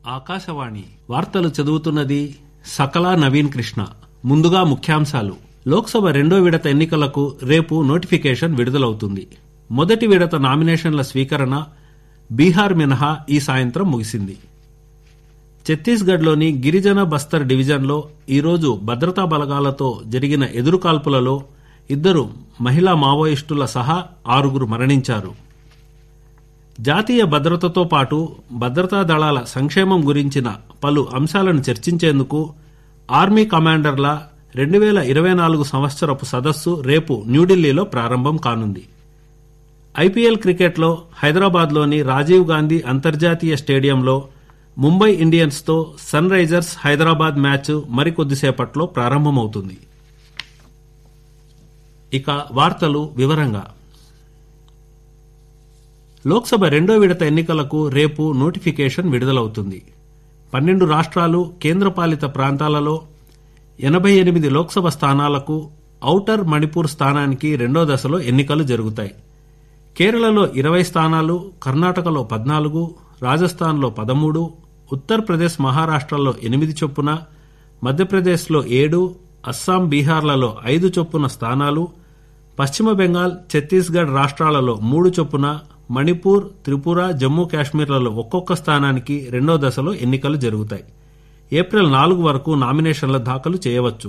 ఆకాశవాణి వార్తలు చదువుతున్నది సకలా నవీన్ కృష్ణ ముందుగా ముఖ్యాంశాలు లోక్సభ రెండో విడత ఎన్నికలకు రేపు నోటిఫికేషన్ విడుదలవుతుంది మొదటి విడత నామినేషన్ల స్వీకరణ బీహార్ మినహా ఈ సాయంత్రం ముగిసింది ఛత్తీస్గఢ్లోని గిరిజన బస్తర్ డివిజన్లో ఈరోజు భద్రతా బలగాలతో జరిగిన ఎదురుకాల్పులలో ఇద్దరు మహిళా మావోయిస్టుల సహా ఆరుగురు మరణించారు జాతీయ భద్రతతో పాటు భద్రతా దళాల సంక్షేమం గురించిన పలు అంశాలను చర్చించేందుకు ఆర్మీ కమాండర్ల రెండు వేల ఇరవై నాలుగు సంవత్సరపు సదస్సు రేపు న్యూఢిల్లీలో ప్రారంభం కానుంది ఐపీఎల్ క్రికెట్లో హైదరాబాద్లోని రాజీవ్ గాంధీ అంతర్జాతీయ స్టేడియంలో ముంబై ఇండియన్స్తో సన్ రైజర్స్ హైదరాబాద్ మ్యాచ్ మరికొద్దిసేపట్లో ప్రారంభమవుతుంది ఇక వార్తలు వివరంగా లోక్సభ రెండో విడత ఎన్నికలకు రేపు నోటిఫికేషన్ విడుదలవుతుంది పన్నెండు రాష్ట్రాలు కేంద్రపాలిత ప్రాంతాలలో ఎనభై ఎనిమిది లోక్సభ స్థానాలకు ఔటర్ మణిపూర్ స్థానానికి రెండో దశలో ఎన్నికలు జరుగుతాయి కేరళలో ఇరవై స్థానాలు కర్ణాటకలో పద్నాలుగు రాజస్థాన్లో పదమూడు ఉత్తరప్రదేశ్ మహారాష్ట్రలో ఎనిమిది చొప్పున మధ్యప్రదేశ్లో ఏడు అస్సాం బీహార్లలో ఐదు చొప్పున స్థానాలు పశ్చిమ బెంగాల్ ఛత్తీస్గఢ్ రాష్ట్రాలలో మూడు చొప్పున మణిపూర్ త్రిపుర జమ్మూ కాశ్మీర్లలో ఒక్కొక్క స్థానానికి రెండో దశలో ఎన్నికలు జరుగుతాయి ఏప్రిల్ నాలుగు వరకు నామినేషన్ల దాఖలు చేయవచ్చు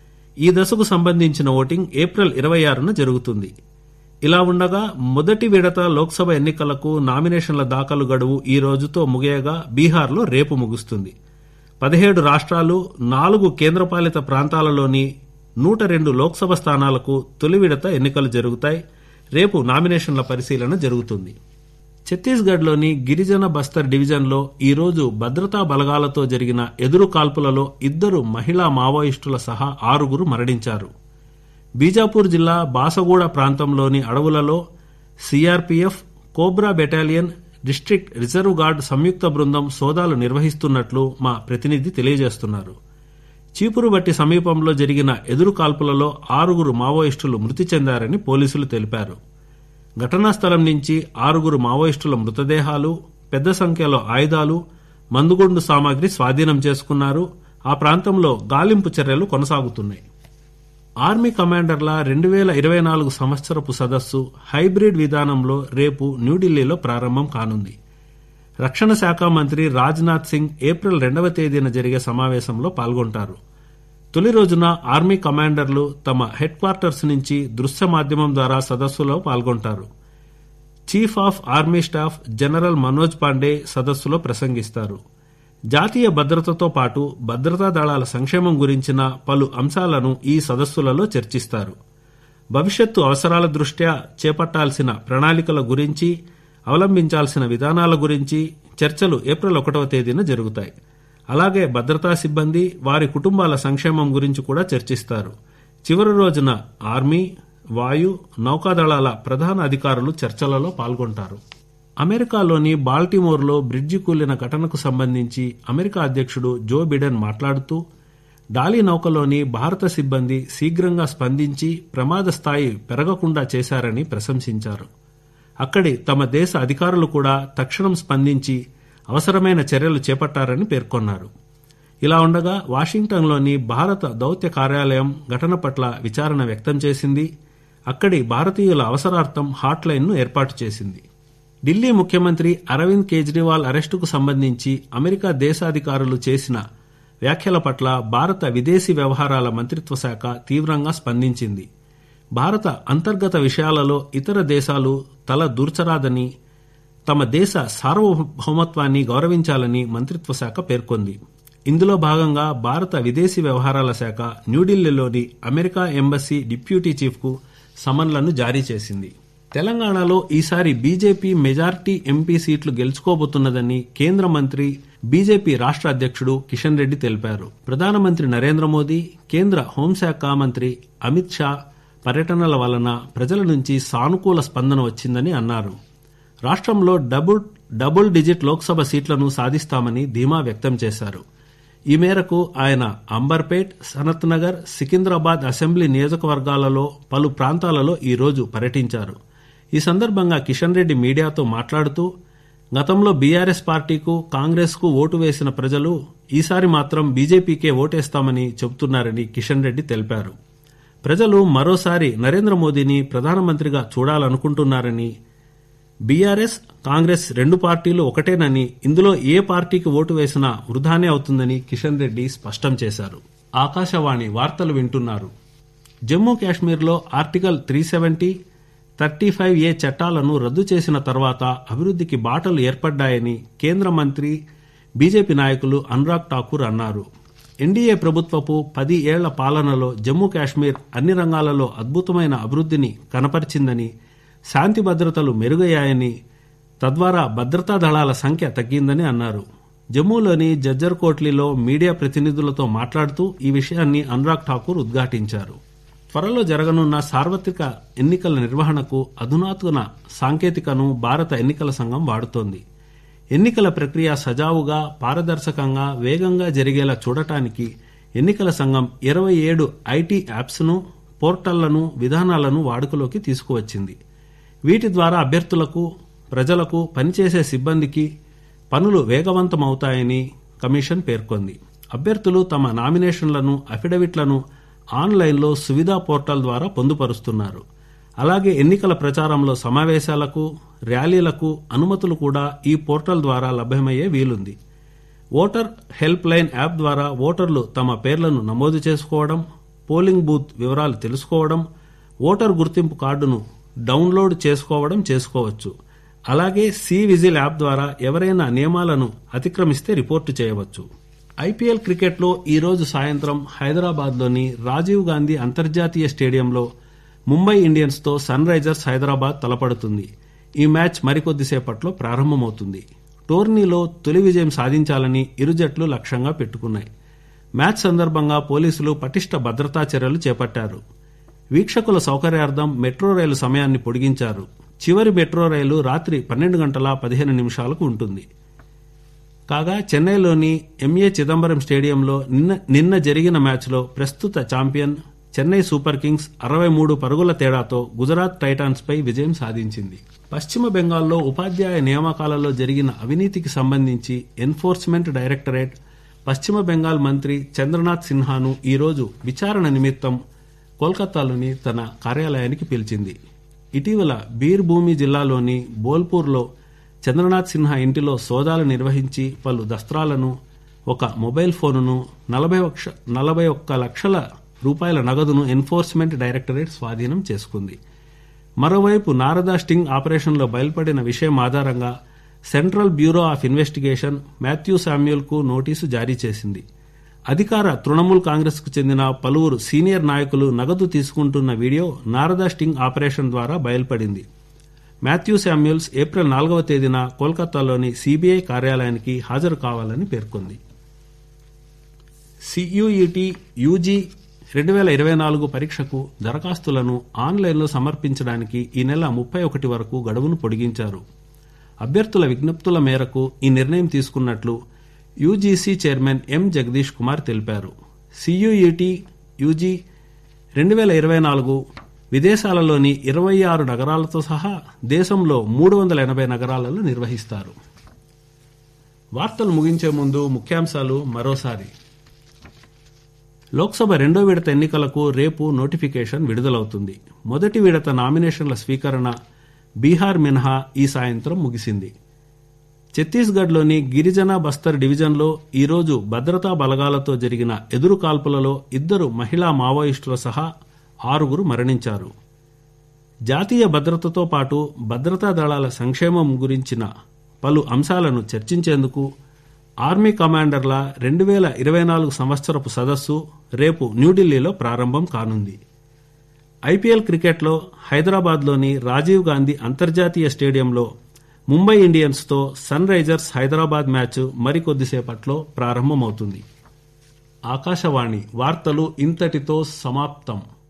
ఈ దశకు సంబంధించిన ఓటింగ్ ఏప్రిల్ ఇరవై ఆరున జరుగుతుంది ఇలా ఉండగా మొదటి విడత లోక్సభ ఎన్నికలకు నామినేషన్ల దాఖలు గడువు ఈ రోజుతో ముగియగా బీహార్లో రేపు ముగుస్తుంది పదిహేడు రాష్ట్రాలు నాలుగు కేంద్రపాలిత ప్రాంతాలలోని నూట రెండు లోక్సభ స్థానాలకు తొలి విడత ఎన్నికలు జరుగుతాయి రేపు నామినేషన్ల పరిశీలన జరుగుతుంది ఛత్తీస్గఢ్లోని గిరిజన బస్తర్ డివిజన్లో ఈరోజు భద్రతా బలగాలతో జరిగిన ఎదురు కాల్పులలో ఇద్దరు మహిళా మావోయిస్టుల సహా ఆరుగురు మరణించారు బీజాపూర్ జిల్లా బాసగూడ ప్రాంతంలోని అడవులలో CRPF cobra battalion district reserve guard సంయుక్త బృందం సోదాలు నిర్వహిస్తున్నట్లు మా ప్రతినిధి తెలియజేస్తున్నారు చీపురుబట్టి సమీపంలో జరిగిన ఎదురు కాల్పులలో ఆరుగురు మావోయిస్టులు మృతి చెందారని పోలీసులు తెలిపారు ఘటనా స్థలం నుంచి ఆరుగురు మావోయిస్టుల మృతదేహాలు పెద్ద సంఖ్యలో ఆయుధాలు మందుగుండు సామాగ్రి స్వాధీనం చేసుకున్నారు ఆ ప్రాంతంలో గాలింపు చర్యలు కొనసాగుతున్నాయి ఆర్మీ కమాండర్ల రెండు వేల ఇరవై నాలుగు సంవత్సరపు సదస్సు హైబ్రిడ్ విధానంలో రేపు న్యూఢిల్లీలో ప్రారంభం కానుంది రక్షణ శాఖ మంత్రి రాజ్నాథ్ సింగ్ ఏప్రిల్ రెండవ తేదీన జరిగే సమావేశంలో పాల్గొంటారు తొలి రోజున ఆర్మీ కమాండర్లు తమ హెడ్ క్వార్టర్స్ నుంచి దృశ్య మాధ్యమం ద్వారా సదస్సులో పాల్గొంటారు chief of army staff general Manoj Pande సదస్సులో ప్రసంగిస్తారు జాతీయ భద్రతతో పాటు భద్రతా దళాల సంక్షేమం గురించిన పలు అంశాలను ఈ సదస్సులలో చర్చిస్తారు భవిష్యత్తు అవసరాల దృష్ట్యా చేపట్టాల్సిన ప్రణాళికల గురించి అవలంబించాల్సిన విధానాల గురించి చర్చలు ఏప్రిల్ ఒకటవ తేదీన జరుగుతాయి అలాగే భద్రతా సిబ్బంది వారి కుటుంబాల సంక్షేమం గురించి కూడా చర్చిస్తారు చివరి రోజున ఆర్మీ వాయు నౌకాదళాల ప్రధాన అధికారులు చర్చలలో పాల్గొంటారు అమెరికాలోని బాల్టిమోర్లో బ్రిడ్జి కూలిన ఘటనకు సంబంధించి అమెరికా అధ్యక్షుడు జో బిడెన్ మాట్లాడుతూ డాలీ నౌకలోని భారత సిబ్బంది శీఘ్రంగా స్పందించి ప్రమాద స్థాయి పెరగకుండా చేశారని ప్రశంసించారు అక్కడి తమ దేశ అధికారులు కూడా తక్షణం స్పందించి అవసరమైన చర్యలు చేపట్టారని పేర్కొన్నారు ఇలా ఉండగా వాషింగ్టన్లోని భారత దౌత్య కార్యాలయం ఘటన పట్ల విచారణ వ్యక్తం చేసింది అక్కడి భారతీయుల అవసరార్థం హాట్లైన్ను ఏర్పాటు చేసింది ఢిల్లీ ముఖ్యమంత్రి అరవింద్ కేజ్రీవాల్ అరెస్టుకు సంబంధించి అమెరికా దేశాధికారులు చేసిన వ్యాఖ్యల పట్ల భారత విదేశీ వ్యవహారాల మంత్రిత్వ శాఖ తీవ్రంగా స్పందించింది భారత అంతర్గత విషయాలలో ఇతర దేశాలు తల దూర్చరాదని తమ దేశ సార్వభౌమత్వాన్ని గౌరవించాలని మంత్రిత్వ శాఖ పేర్కొంది ఇందులో భాగంగా భారత విదేశీ వ్యవహారాల శాఖ న్యూఢిల్లీలోని అమెరికా ఎంబసీ డిప్యూటీ చీఫ్కు సమన్లను జారీ చేసింది తెలంగాణలో ఈసారి బీజేపీ మెజార్టీ ఎంపీ సీట్లు గెలుచుకోబోతున్నదని కేంద్ర మంత్రి బీజేపీ రాష్ట్ర అధ్యక్షుడు కిషన్ రెడ్డి తెలిపారు ప్రధానమంత్రి నరేంద్ర మోదీ కేంద్ర హోంశాఖ మంత్రి అమిత్ షా పర్యటనల వలన ప్రజల నుంచి సానుకూల స్పందన వచ్చిందని అన్నారు రాష్ట్రంలో డబుల్ డబుల్ డిజిట్ లోక్సభ సీట్లను సాధిస్తామని ధీమా వ్యక్తం చేశారు ఈ మేరకు ఆయన అంబర్పేట్ సనత్ నగర్ సికింద్రాబాద్ అసెంబ్లీ నియోజకవర్గాలలో పలు ప్రాంతాలలో ఈరోజు పర్యటించారు ఈ సందర్భంగా కిషన్ రెడ్డి మీడియాతో మాట్లాడుతూ గతంలో బీఆర్ఎస్ పార్టీకు కాంగ్రెస్కు ఓటు వేసిన ప్రజలు ఈసారి మాత్రం బీజేపీకే ఓటేస్తామని చెబుతున్నారని కిషన్ రెడ్డి తెలిపారు ప్రజలు మరోసారి నరేంద్ర మోదీని ప్రధానమంత్రిగా చూడాలనుకుంటున్నారని బీఆర్ఎస్ కాంగ్రెస్ రెండు పార్టీలు ఒకటేనని ఇందులో ఏ పార్టీకి ఓటు వేసినా వృధానే అవుతుందని కిషన్ రెడ్డి స్పష్టం చేశారు ఆకాశవాణి వార్తలు వింటున్నారు జమ్మూ కాశ్మీర్లో article three seventy thirty five A చట్టాలను రద్దు చేసిన తర్వాత అభివృద్ధికి బాటలు ఏర్పడ్డాయని కేంద్ర మంత్రి బీజేపీ నాయకులు అనురాగ్ ఠాకూర్ అన్నారు ఎన్డీఏ ప్రభుత్వపు పది ఏళ్ల పాలనలో జమ్మూ కాశ్మీర్ అన్ని రంగాలలో అద్భుతమైన అభివృద్ధిని కనపరిచిందని శాంతి భద్రతలు మెరుగయ్యాయని తద్వారా భద్రతా దళాల సంఖ్య తగ్గిందని అన్నారు జమ్మూలోని జజ్జర్ కోట్లీలో మీడియా ప్రతినిధులతో మాట్లాడుతూ ఈ విషయాన్ని అనురాగ్ ఠాకూర్ ఉద్ఘాటించారు త్వరలో జరగనున్న సార్వత్రిక ఎన్నికల నిర్వహణకు అధునాతన సాంకేతికను భారత ఎన్నికల సంఘం వాడుతోంది ఎన్నికల ప్రక్రియ సజావుగా పారదర్శకంగా వేగంగా జరిగేలా చూడటానికి ఎన్నికల సంఘం ఇరవై ఏడు ఐటీ యాప్స్ను పోర్టళ్లను విధానాలను వాడుకలోకి తీసుకువచ్చింది వీటి ద్వారా అభ్యర్థులకు ప్రజలకు పనిచేసే సిబ్బందికి పనులు వేగవంతమవుతాయని కమిషన్ పేర్కొంది అభ్యర్థులు తమ నామినేషన్లను అఫిడవిట్లను ఆన్లైన్లో సువిధా పోర్టల్ ద్వారా పొందుపరుస్తున్నారు అలాగే ఎన్నికల ప్రచారంలో సమావేశాలకు ర్యాలీలకు అనుమతులు కూడా ఈ పోర్టల్ ద్వారా లభ్యమయ్యే వీలుంది ఓటర్ హెల్ప్ లైన్ యాప్ ద్వారా ఓటర్లు తమ పేర్లను నమోదు చేసుకోవడం పోలింగ్ బూత్ వివరాలు తెలుసుకోవడం ఓటర్ గుర్తింపు కార్డును డౌన్లోడ్ చేసుకోవడం చేసుకోవచ్చు అలాగే సి విజిల్ యాప్ ద్వారా ఎవరైనా నియమాలను అతిక్రమిస్తే రిపోర్టు చేయవచ్చు ఐపీఎల్ క్రికెట్లో ఈ రోజు సాయంత్రం హైదరాబాద్లోని రాజీవ్ గాంధీ అంతర్జాతీయ స్టేడియంలో ముంబై ఇండియన్స్తో సన్ రైజర్స్ హైదరాబాద్ తలపడుతుంది ఈ మ్యాచ్ మరికొద్దిసేపట్లో ప్రారంభమవుతుంది టోర్నీలో తొలి విజయం సాధించాలని ఇరు జట్లు లక్ష్యంగా పెట్టుకున్నాయి మ్యాచ్ సందర్భంగా పోలీసులు పటిష్ట భద్రతా చర్యలు చేపట్టారు వీక్షకుల సౌకర్యార్థం మెట్రో రైలు సమయాన్ని పొడిగించారు చివరి మెట్రో రైలు రాత్రి పన్నెండు గంటల పదిహేను నిమిషాలకు ఉంటుంది కాగా చెన్నైలోని ఎంఏ చిదంబరం స్టేడియంలో నిన్న నిన్న జరిగిన మ్యాచ్లో ప్రస్తుత ఛాంపియన్ చెన్నై సూపర్ కింగ్స్ అరవై మూడు పరుగుల తేడాతో గుజరాత్ టైటాన్స్ పై విజయం సాధించింది పశ్చిమ బెంగాల్లో ఉపాధ్యాయ నియామకాలలో జరిగిన అవినీతికి సంబంధించి ఎన్ఫోర్స్మెంట్ డైరెక్టరేట్ పశ్చిమ బెంగాల్ మంత్రి చంద్రనాథ్ సిన్హాను ఈరోజు విచారణ నిమిత్తం కోల్కతాలోని తన కార్యాలయానికి పిలిచింది ఇటీవల బీర్భూమి జిల్లాలోని బోల్పూర్లో చంద్రనాథ్ సిన్హా ఇంటిలో సోదాలు నిర్వహించి పలు దస్త్రాలను ఒక మొబైల్ ఫోనును నలభై ఒక్క నలభై ఒక్క లక్షల రూపాయల నగదును ఎన్ఫోర్స్మెంట్ డైరెక్టరేట్ స్వాధీనం చేసుకుంది మరోవైపు నారదా స్టింగ్ ఆపరేషన్లో బయల్పడిన విషయం ఆధారంగా central bureau of investigation Mathew Samuel కు నోటీసు జారీ చేసింది అధికార తృణమూల్ కాంగ్రెస్ కు చెందిన పలువురు సీనియర్ నాయకులు నగదు తీసుకుంటున్న వీడియో నారదా స్టింగ్ ఆపరేషన్ ద్వారా బయల్పడింది మాథ్యూ శామ్యూల్స్ ఏప్రిల్ నాలుగవ తేదీన కోల్కతాలోని సీబీఐ కార్యాలయానికి హాజరు కావాలని పేర్కొంది సియుఈటి యూజీ రెండు వేల ఇరవై నాలుగు పరీక్షకు దరఖాస్తులను ఆన్లైన్లో సమర్పించడానికి ఈ నెల ముప్పై ఒకటి వరకు గడువును పొడిగించారు అభ్యర్థుల విజ్ఞప్తుల మేరకు ఈ నిర్ణయం తీసుకున్నట్లు UGC chairman M Jagadish Kumar తెలిపారు సియుఈటి యూజీ రెండు వేల ఇరవై నాలుగు విదేశాలలోని ఇరవై ఆరు నగరాలతో సహా దేశంలో మూడు వందల ఎనభై నగరాలలో నిర్వహిస్తారు వార్తలు ముగించే ముందు ముఖ్యాంశాలు మరోసారి లోక్సభ రెండో విడత ఎన్నికలకు రేపు నోటిఫికేషన్ విడుదలవుతుంది మొదటి విడత నామినేషన్ల స్వీకరణ బీహార్ మినహా ఈ సాయంత్రం ముగిసింది ఛత్తీస్గఢ్లోని గిరిజన బస్తర్ డివిజన్లో ఈరోజు భద్రతా బలగాలతో జరిగిన ఎదురు కాల్పులలో ఇద్దరు మహిళా మావోయిస్టుల సహా ఆరుగురు మరణించారు జాతీయ భద్రతతో పాటు భద్రతా దళాల సంక్షేమం గురించిన పలు అంశాలను చర్చించేందుకు ఆర్మీ కమాండర్ల రెండు వేల ఇరవై నాలుగు సంవత్సరపు సదస్సు రేపు న్యూఢిల్లీలో ప్రారంభం కానుంది ఐపీఎల్ క్రికెట్లో హైదరాబాద్లోని రాజీవ్ గాంధీ అంతర్జాతీయ స్టేడియంలో ముంబై ఇండియన్స్తో సన్ రైజర్స్ హైదరాబాద్ మ్యాచ్ మరికొద్దిసేపట్లో ప్రారంభమవుతుంది ఆకాశవాణి వార్తలు ఇంతటితో సమాప్తం